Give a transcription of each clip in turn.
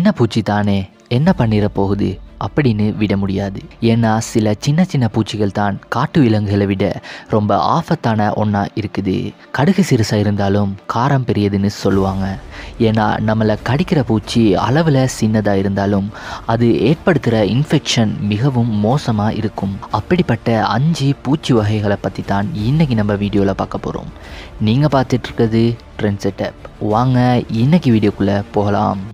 சின்ன பூச்சி தானே என்ன பண்ணிட போகுது அப்படின்னு விட முடியாது ஏன்னா சில சின்ன சின்ன பூச்சிகள் தான் காட்டு விலங்குகளை விட ரொம்ப ஆபத்தான ஒன்றா இருக்குது கடுகு சிறுசாக இருந்தாலும் காரம் பெரியதுன்னு சொல்லுவாங்க ஏன்னா நம்மளை கடிக்கிற பூச்சி அளவில் சின்னதாக இருந்தாலும் அது ஏற்படுத்துகிற இன்ஃபெக்ஷன் மிகவும் மோசமாக இருக்கும் அப்படிப்பட்ட அஞ்சு பூச்சி வகைகளை பற்றி தான் இன்றைக்கி நம்ம வீடியோவில் பார்க்க போகிறோம் நீங்கள் பார்த்துட்ருக்கிறது ட்ரெண்ட் செட்டப் வாங்க இன்னைக்கு வீடியோக்குள்ளே போகலாம்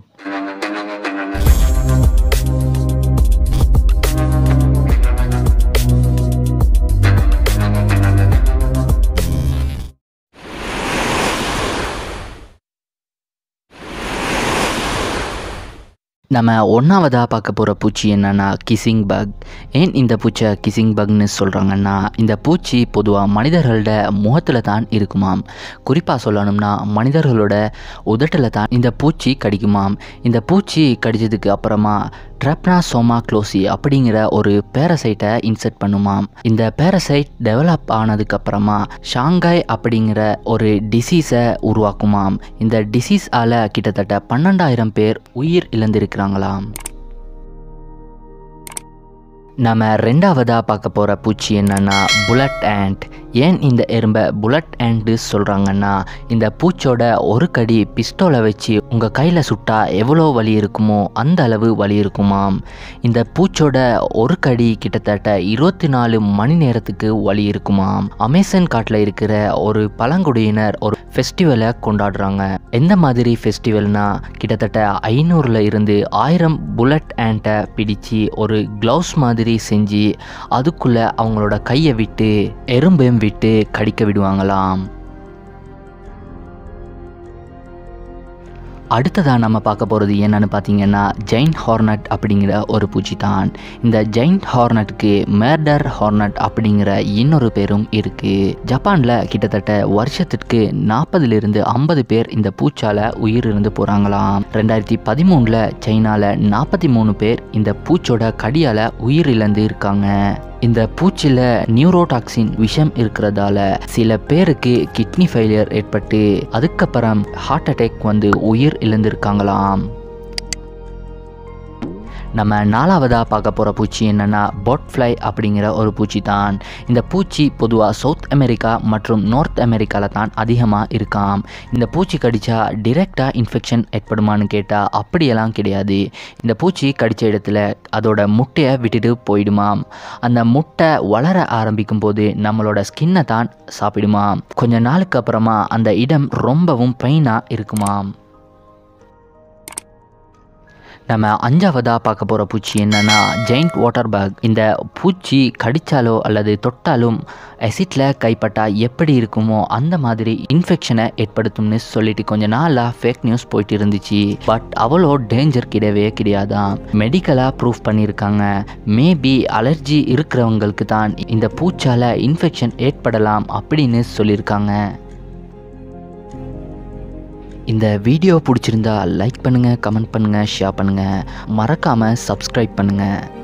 நம்ம ஒன்றாவதாக பார்க்க போகிற பூச்சி என்னன்னா கிசிங் பக் ஏன் இந்த பூச்சை கிசிங் பக்னு சொல்கிறாங்கன்னா இந்த பூச்சி பொதுவாக மனிதர்களோட முகத்தில் தான் இருக்குமாம் குறிப்பாக சொல்லணும்னா மனிதர்களோட உதட்டில் தான் இந்த பூச்சி கடிக்குமாம் இந்த பூச்சி கடிச்சதுக்கு அப்புறமா ட்ரெப்னாசோமா க்ளோசி அப்படிங்கிற ஒரு பேரசைட்டை இன்செர்ட் பண்ணுமாம் இந்த பேரசைட் டெவலப் ஆனதுக்கு அப்புறமா ஷாங்காய் அப்படிங்கிற ஒரு டிசீஸை உருவாக்குமாம் இந்த டிசீஸ் ஆல கிட்டத்தட்ட பன்னெண்டாயிரம் பேர் உயிர் இழந்திருக்கிறாங்களாம் நம்ம ரெண்டாவதாக பார்க்க போகிற பூச்சி என்னன்னா புல்லட் ஆண்ட் ஏன் இந்த எறும்பை புல்லட் ஆண்ட்டு சொல்கிறாங்கன்னா இந்த பூச்சோட ஒரு கடி பிஸ்டோலை வச்சு உங்கள் கையில் சுட்டா எவ்வளோ வலி இருக்குமோ அந்த அளவு வலி இருக்குமாம் இந்த பூச்சோட ஒரு கடி கிட்டத்தட்ட இருபத்தி நாலு மணி நேரத்துக்கு வலி இருக்குமாம் அமேசான் காட்டில் இருக்கிற ஒரு பழங்குடியினர் ஒரு ஃபெஸ்டிவலை கொண்டாடுறாங்க எந்த மாதிரி ஃபெஸ்டிவல்னா கிட்டத்தட்ட ஐநூறில் இருந்து ஆயிரம் புல்லட் ஆண்ட்டை பிடிச்சு ஒரு க்ளவுஸ் மாதிரி செஞ்சு அதுக்குள்ளே அவங்களோட கையை விட்டு எறும்பையும் விட்டு கடிக்க விடுவாங்களாம் அடுத்ததாக நம்ம பார்க்க போகிறது என்னன்னு பார்த்தீங்கன்னா ஜெயின்ட் ஹார்னட் அப்படிங்கிற ஒரு பூச்சி தான் இந்த ஜெயின்ட் ஹார்னட்டுக்கு மேர்டர் ஹார்னட் அப்படிங்கிற இன்னொரு பேரும் இருக்குது ஜப்பானில் கிட்டத்தட்ட வருஷத்துக்கு நாற்பதுலேருந்து ஐம்பது பேர் இந்த பூச்சால் உயிர் இருந்து போகிறாங்களாம் ரெண்டாயிரத்தி பதிமூணில் சைனாவில் நாற்பத்தி மூணு பேர் இந்த பூச்சோட கடியால் உயிர் இழந்து இருக்காங்க இந்த பூச்சியில் நியூரோடாக்சின் விஷம் இருக்கிறதால சில பேருக்கு கிட்னி ஃபெயிலியர் ஏற்பட்டு அதுக்கப்புறம் ஹார்ட் அட்டாக் வந்து உயிர் இழந்திருக்காங்களாம் நம்ம நாலாவதாக பார்க்க போகிற பூச்சி என்னென்னா ஃப்ளை அப்படிங்கிற ஒரு பூச்சி தான் இந்த பூச்சி பொதுவாக சவுத் அமெரிக்கா மற்றும் நார்த் அமெரிக்காவில் தான் அதிகமாக இருக்காம் இந்த பூச்சி கடித்தா டிரெக்டாக இன்ஃபெக்ஷன் ஏற்படுமான்னு கேட்டால் அப்படியெல்லாம் கிடையாது இந்த பூச்சி கடித்த இடத்துல அதோட முட்டையை விட்டுட்டு போயிடுமாம் அந்த முட்டை வளர ஆரம்பிக்கும் போது நம்மளோட ஸ்கின்னை தான் சாப்பிடுமாம் கொஞ்ச நாளுக்கு அப்புறமா அந்த இடம் ரொம்பவும் பெயினாக இருக்குமாம் நம்ம அஞ்சாவதாக பார்க்க போகிற பூச்சி என்னென்னா ஜெயிண்ட் வாட்டர் பேக் இந்த பூச்சி கடித்தாலோ அல்லது தொட்டாலும் அசிட்டில் கைப்பட்டால் எப்படி இருக்குமோ அந்த மாதிரி இன்ஃபெக்ஷனை ஏற்படுத்தும்னு சொல்லிட்டு கொஞ்ச நாளாக ஃபேக் நியூஸ் போயிட்டு இருந்துச்சு பட் அவ்வளோ டேஞ்சர் கிடையவே கிடையாதான் மெடிக்கலாக ப்ரூஃப் பண்ணியிருக்காங்க மேபி அலர்ஜி இருக்கிறவங்களுக்கு தான் இந்த பூச்சால் இன்ஃபெக்ஷன் ஏற்படலாம் அப்படின்னு சொல்லியிருக்காங்க இந்த வீடியோ பிடிச்சிருந்தா லைக் பண்ணுங்கள் கமெண்ட் பண்ணுங்கள் ஷேர் பண்ணுங்கள் மறக்காமல் சப்ஸ்கிரைப் பண்ணுங்கள்